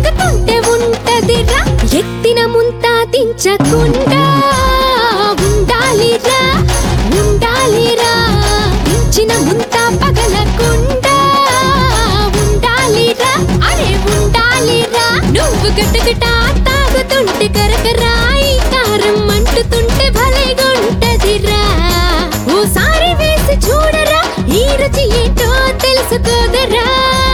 ఎక్కుతుంటే ఉంటదిరా ఎత్తిన ముంత దించకుండా ఉండాలిరా ఉండాలిరా దించిన ముంత పగలకుండా ఉండాలిరా అరే ఉండాలిరా నువ్వు గటగట తాగుతుంటే కరకరాయి కారం అంటుతుంటే భలేగుంటదిరా ఓసారి వేసి చూడరా ఈ రుచి ఏంటో తెలుసుకోదరా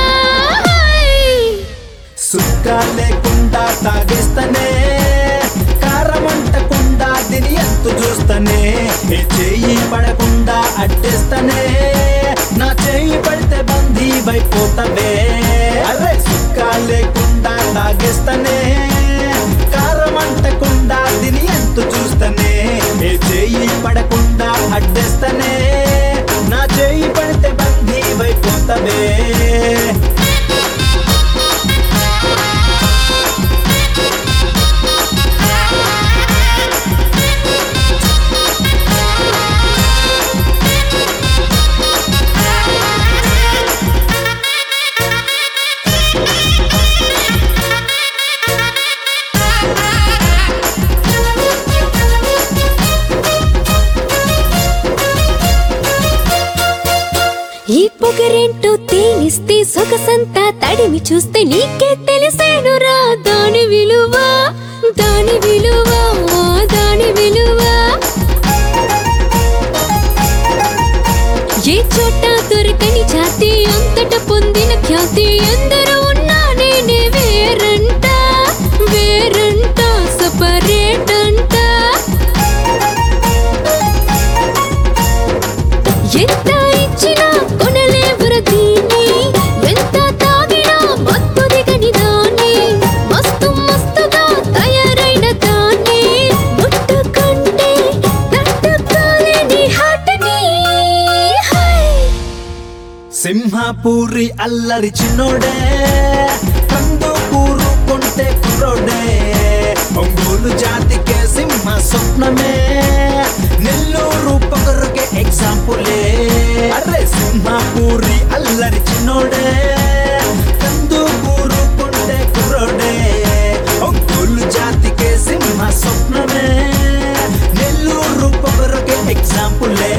సుక్క లేకుండా తాగేస్తనే కారం అంటకుండా దీని ఎంతు చూస్తనే ఏ చెయ్యి పడకుండా అడ్డేస్తనే నా చెయ్యి పడితే బందీ అయిపోతవే అరే సుక్క లేకుండా తాగేస్తనే కారం అంటకుండా దీని ఎంతు చూస్తనే ఏ చెయ్యి పడకుండా అడ్డేస్తనే నా చెయ్యి పడితే బందీ అయిపోతవే ఈ పొగరేంటో తేనిస్తే సొగసంతా తడిమి చూస్తే నీకే తెలిసేనురా దాని విలువ దాని విలువ దాని విలువ ఏ చోట దొరకని జాతి అంతట పొందిన ఖ్యాతి ఎందరో ఉన్నా నేనే వేరంట వేరంట సపరేట్ అంట ఎంత ఇచ్చినా కొనలేవుర దీన్ని ఎంత తాగినా మత్తు దిగని దాన్ని మస్తు మస్తుగా తయారైన దాన్ని ముట్టుకుంటే తట్టుకోలేని హాటని హై సింహపూరి అల్లరి చిన్నోడే కందుకూరు కొంటే కుర్రోడే ఒంగోలు జాతికే సింహ స్వప్నమే నెల్లూరు పొగరుకే ఎగ్జాంపులే అరే సింహపూరి అల్లరి చిన్నోడే కందుకూరు కొంటే కుర్రోడే ఒంగోలు జాతికే సింహ స్వప్నమే నెల్లూరు పొగరుకే ఎగ్జాంపులే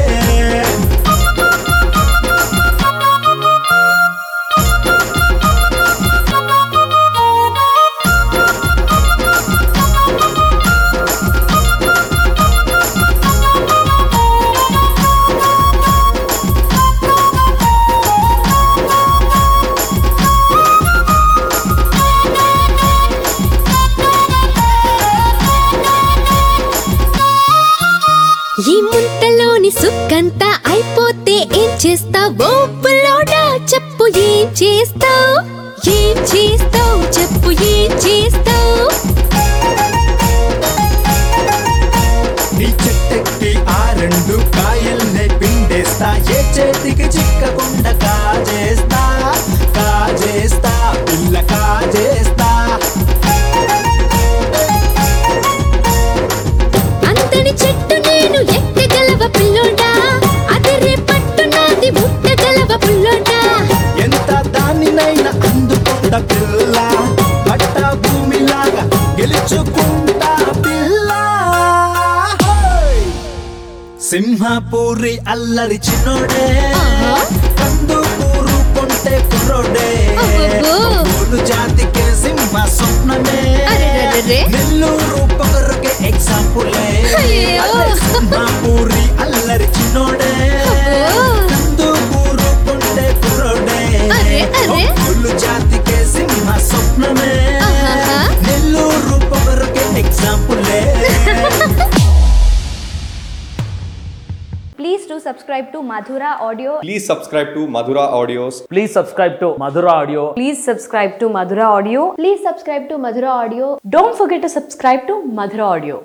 ఈ ముంతలోని సుక్కంతా అయిపోతే ఏం చేస్తావో పుల్లోడా చెప్పు ఏం చేస్తావు ఏం చేస్తావు చెప్పు ఏం చేస్తావు నీ చెట్టెక్కి ఆ రెండు కాయల్నే పిండేస్తా ఏ చేతికి చిక్కకుండా కాజేస్తా కాజేస్తా పిల్ల కాజేస్తా అంతని చెట్టు నేను ఎక్కగలవ పిల్లోడా అదిరే పట్టు నాది ముట్టగలవ పుల్లోడా ఎంత దానినైనా అందుకుంటా పిల్ల పట్ట భూమిలాగా గెలుచుకుంటా పిల్ల హోయ్! సింహపూరి అల్లరి చిన్నోడే ఆహా. కందుకూరు కొంటే కుర్రోడే అబ్బబ్బో. ఒంగోలు జాతికే సింహ స్వప్నమే అరెరెరెరె. నెల్లూరు పొగరుకే ఎగ్జాంపులే అయ్యో. అల్లరి సింహపూరి అల్లరి చిన్నోడే అబ్బో. కందుకూరు కొంటే కుర్రోడే అరె, అరె. ఒంగోలు జాతికే సింహ స్వప్నమే ఆహాహా. Nellore పొగరుకే ఎగ్జాంపులే Please do subscribe to Madhura Audio. Please subscribe to Madhura Audios. Please subscribe to Madhura Audio. Please subscribe to Madhura Audio. Please subscribe to Madhura Audio. Don't forget to subscribe to Madhura Audio.